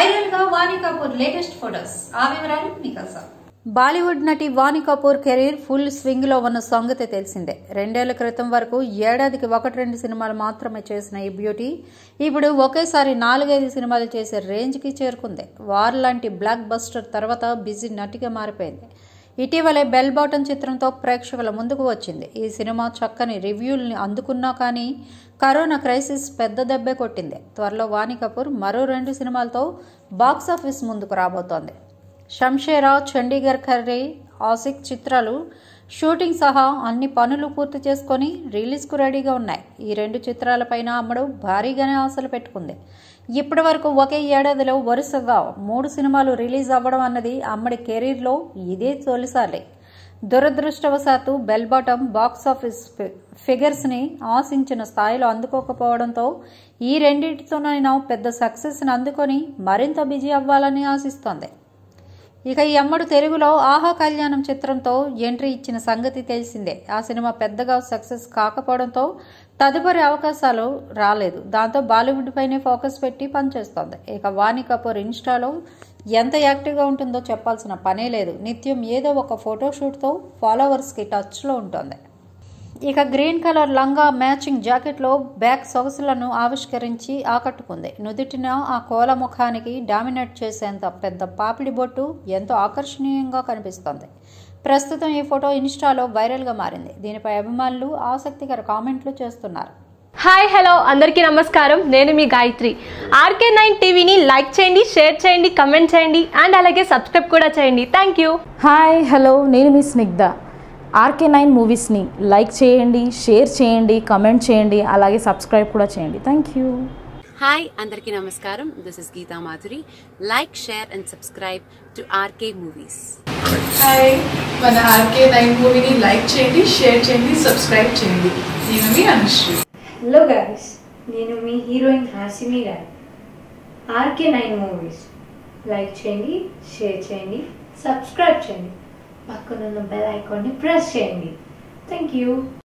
viral గా వాణి Kapoor latest photos ఆ వివరాలు మీకోసం బాలీవుడ్ నటి Vani Kapoor career full swing లో ఉన్న సంగతి తెలిసిందే రెండేళ్ల క్రితం వరకు ఏడాదికి ఒకటి రెండు సినిమాలు మాత్రమే చేసిన ఈ బ్యూటీ ఇప్పుడు ఒకేసారి నాలుగైదు సినిమాలు చేసే రేంజ్ కి చేరుకుంది వార్ లాంటి బ్లాక్ బస్టర్ తర్వాత బిజీ నటిగా మారిపోయింది ఇటీవలే బెల్ బాటన్ చిత్రంతో ప్రేక్షకుల ముందుకు వచ్చింది ఈ సినిమా చక్కని రివ్యూల్ని అందుకున్నా కానీ కరోనా క్రైసిస్ పెద్ద దెబ్బే కొట్టింది త్వరలో వాణి కపూర్ మరో రెండు సినిమాలతో బాక్సాఫీస్ ముందుకు రాబోతోంది షంషేరా చండీగఢ్ ఖర్రే ఆసిక్ చిత్రాలు షూటింగ్ సహా అన్ని పనులు పూర్తి చేసుకొని రిలీజ్కు రెడీగా ఉన్నాయి ఈ రెండు చిత్రాలపైన అమ్మడు భారీగానే ఆశలు పెట్టుకుంది ఇప్పటి వరకు ఒకే ఏడాదిలో వరుసగా మూడు సినిమాలు రిలీజ్ అవ్వడం అన్నది అమ్మడి కెరీర్లో ఇదే తొలిసారి దురదృష్టవశాత్తు బెల్ బాటమ్ బాక్సాఫీస్ ఫిగర్స్ని ఆశించిన స్థాయిలో అందుకోకపోవడంతో ఈ రెండింటితోనైనా పెద్ద సక్సెస్ని అందుకొని మరింత బిజీ అవ్వాలని ఆశిస్తోంది ఇక ఈ అమ్మడు తెలుగులో ఆహా కళ్యాణం చిత్రంతో ఎంట్రీ ఇచ్చిన సంగతి తెలిసిందే ఆ సినిమా పెద్దగా సక్సెస్ కాకపోవడంతో తదుపరి అవకాశాలు రాలేదు దాంతో బాలీవుడ్ పైనే ఫోకస్ పెట్టి పనిచేస్తోంది ఇక వాణి కపూర్ ఇన్స్టాలో ఎంత యాక్టివ్గా ఉంటుందో చెప్పాల్సిన పనే లేదు నిత్యం ఏదో ఒక ఫోటోషూట్తో ఫాలోవర్స్కి టచ్లో ఉంటుంది ఇక గ్రీన్ కలర్ లంగా మ్యాచింగ్ జాకెట్లో బ్యాక్ సొగసులను ఆవిష్కరించి ఆకట్టుకుంది నుదుటిన ఆ కోల ముఖానికి డామినేట్ చేసేంత పెద్ద పాపిడి బొట్టు ఎంతో ఆకర్షణీయంగా కనిపిస్తోంది ప్రస్తుతం ఈ ఫోటో ఇన్స్టాలో వైరల్గా మారింది దీనిపై అభిమానులు ఆసక్తికర కామెంట్లు చేస్తున్నారు హాయ్ హలో అందరికీ నమస్కారం నేను మీ గాయత్రి ఆర్కే నైన్ టీవీని లైక్ చేయండి షేర్ చేయండి కమెంట్ చేయండి అండ్ అలాగే సబ్స్క్రైబ్ కూడా చేయండి థ్యాంక్ యూ హాయ్ హలో నేను మీ స్నిగ్ధ ఆర్కే నైన్ మూవీస్ని లైక్ చేయండి షేర్ చేయండి కమెంట్ చేయండి అలాగే సబ్స్క్రైబ్ కూడా చేయండి థ్యాంక్ యూ హాయ్ అందరికీ నమస్కారం this is Geetha Madhuri like share and subscribe to RK movies hi మన ఆర్కే నైన్ మూవీని లైక్ చేయండి షేర్ చేయండి సబ్స్క్రైబ్ చేయండి నేను మీ అనుశ్రీ హలో గాయస్ నేను మీ హీరోయిన్ హాసిమి గారు ఆర్కే నైన్ మూవీస్ లైక్ చేయండి షేర్ చేయండి సబ్స్క్రైబ్ చేయండి పక్కనున్న బెల్ ఐకాన్ని ప్రెస్ చేయండి థ్యాంక్ యూ